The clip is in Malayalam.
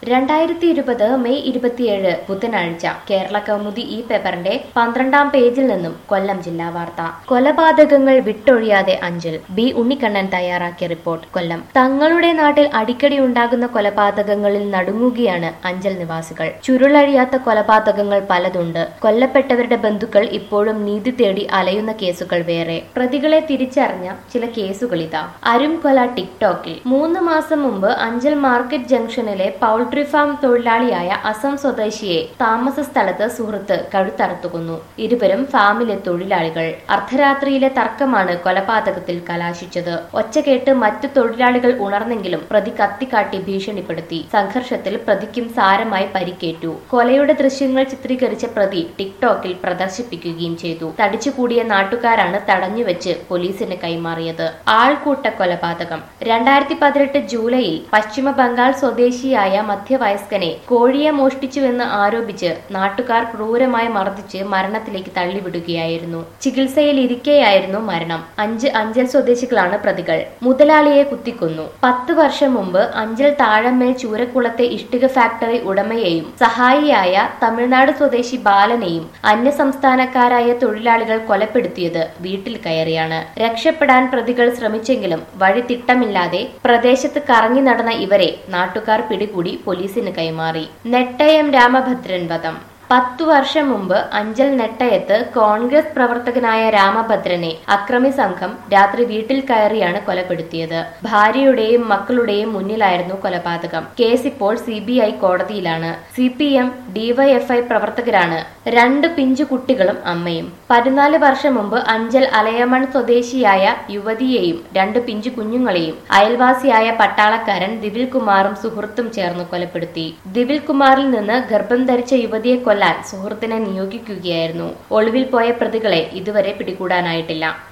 രണ്ടായിരത്തി ഇരുപത് മെയ് ഇരുപത്തിയേഴ് ബുധനാഴ്ച കേരള കൗമുദി ഈ പേപ്പറിന്റെ പന്ത്രണ്ടാം പേജിൽ നിന്നും കൊല്ലം ജില്ലാ വാർത്ത കൊലപാതകങ്ങൾ വിട്ടൊഴിയാതെ അഞ്ചൽ ബി ഉണ്ണിക്കണ്ണൻ തയ്യാറാക്കിയ റിപ്പോർട്ട് കൊല്ലം തങ്ങളുടെ നാട്ടിൽ അടിക്കടി ഉണ്ടാകുന്ന കൊലപാതകങ്ങളിൽ നടുങ്ങുകയാണ് അഞ്ചൽ നിവാസികൾ ചുരുളഴിയാത്ത കൊലപാതകങ്ങൾ പലതുണ്ട് കൊല്ലപ്പെട്ടവരുടെ ബന്ധുക്കൾ ഇപ്പോഴും നീതി തേടി അലയുന്ന കേസുകൾ വേറെ പ്രതികളെ തിരിച്ചറിഞ്ഞ ചില കേസുകൾ ഇതാ അരും കൊല ടിക്ടോക്കിൽ മൂന്ന് മാസം മുമ്പ് അഞ്ചൽ മാർക്കറ്റ് ജംഗ്ഷനിലെ പൗൾട്രി ഫാം തൊഴിലാളിയായ അസം സ്വദേശിയെ താമസ സ്ഥലത്ത് സുഹൃത്ത് കഴുത്തറുത്തു കൊന്നു ഇരുവരും ഫാമിലെ തൊഴിലാളികൾ അർദ്ധരാത്രിയിലെ തർക്കമാണ് കൊലപാതകത്തിൽ കലാശിച്ചത് ഒച്ച കേട്ട് മറ്റു തൊഴിലാളികൾ ഉണർന്നെങ്കിലും പ്രതി കത്തിക്കാട്ടി ഭീഷണിപ്പെടുത്തി സംഘർഷത്തിൽ പ്രതിക്കും സാരമായി പരിക്കേറ്റു കൊലയുടെ ദൃശ്യങ്ങൾ ചിത്രീകരിച്ച പ്രതി ടിക്ടോക്കിൽ പ്രദർശിപ്പിക്കുകയും ചെയ്തു തടിച്ചുകൂടിയ നാട്ടുകാരാണ് തടഞ്ഞുവെച്ച് പോലീസിന് കൈമാറിയത് ആൾക്കൂട്ട കൊലപാതകം രണ്ടായിരത്തി പതിനെട്ട് ജൂലൈയിൽ പശ്ചിമ ബംഗാൾ സ്വദേശിയായ മധ്യവയസ്കനെ കോഴിയെ മോഷ്ടിച്ചുവെന്ന് ആരോപിച്ച് നാട്ടുകാർ ക്രൂരമായി മർദ്ദിച്ച് മരണത്തിലേക്ക് തള്ളിവിടുകയായിരുന്നു ചികിത്സയിൽ ഇരിക്കെയായിരുന്നു മരണം അഞ്ച് അഞ്ചൽ സ്വദേശികളാണ് പ്രതികൾ മുതലാളിയെ കുത്തിക്കൊന്നു പത്ത് വർഷം മുമ്പ് അഞ്ചൽ താഴമ്മേൽ ചൂരക്കുളത്തെ ഇഷ്ടിക ഫാക്ടറി ഉടമയെയും സഹായിയായ തമിഴ്നാട് സ്വദേശി ബാലനെയും അന്യസംസ്ഥാനക്കാരായ തൊഴിലാളികൾ കൊലപ്പെടുത്തിയത് വീട്ടിൽ കയറിയാണ് രക്ഷപ്പെടാൻ പ്രതികൾ ശ്രമിച്ചെങ്കിലും വഴി തിട്ടമില്ലാതെ പ്രദേശത്ത് കറങ്ങി നടന്ന ഇവരെ നാട്ടുകാർ പിടികൂടി പോലീസിന് കൈമാറി നെട്ടയം രാമഭദ്രൻ വധം പത്തു വർഷം മുമ്പ് അഞ്ചൽ നെട്ടയത്ത് കോൺഗ്രസ് പ്രവർത്തകനായ രാമഭദ്രനെ അക്രമി സംഘം രാത്രി വീട്ടിൽ കയറിയാണ് കൊലപ്പെടുത്തിയത് ഭാര്യയുടെയും മക്കളുടെയും മുന്നിലായിരുന്നു കൊലപാതകം കേസ് ഇപ്പോൾ സി ബി ഐ കോടതിയിലാണ് സി പി എം ഡിവൈഎഫ്ഐ പ്രവർത്തകരാണ് രണ്ട് പിഞ്ചു കുട്ടികളും അമ്മയും പതിനാല് വർഷം മുമ്പ് അഞ്ചൽ അലയമൺ സ്വദേശിയായ യുവതിയെയും രണ്ട് പിഞ്ചു കുഞ്ഞുങ്ങളെയും അയൽവാസിയായ പട്ടാളക്കാരൻ ദിവിൽ കുമാറും സുഹൃത്തും ചേർന്ന് കൊലപ്പെടുത്തി ദിവിൽ കുമാറിൽ നിന്ന് ഗർഭം ധരിച്ച യുവതിയെ കൊല്ലാൻ സുഹൃത്തിനെ നിയോഗിക്കുകയായിരുന്നു ഒളിവിൽ പോയ പ്രതികളെ ഇതുവരെ പിടികൂടാനായിട്ടില്ല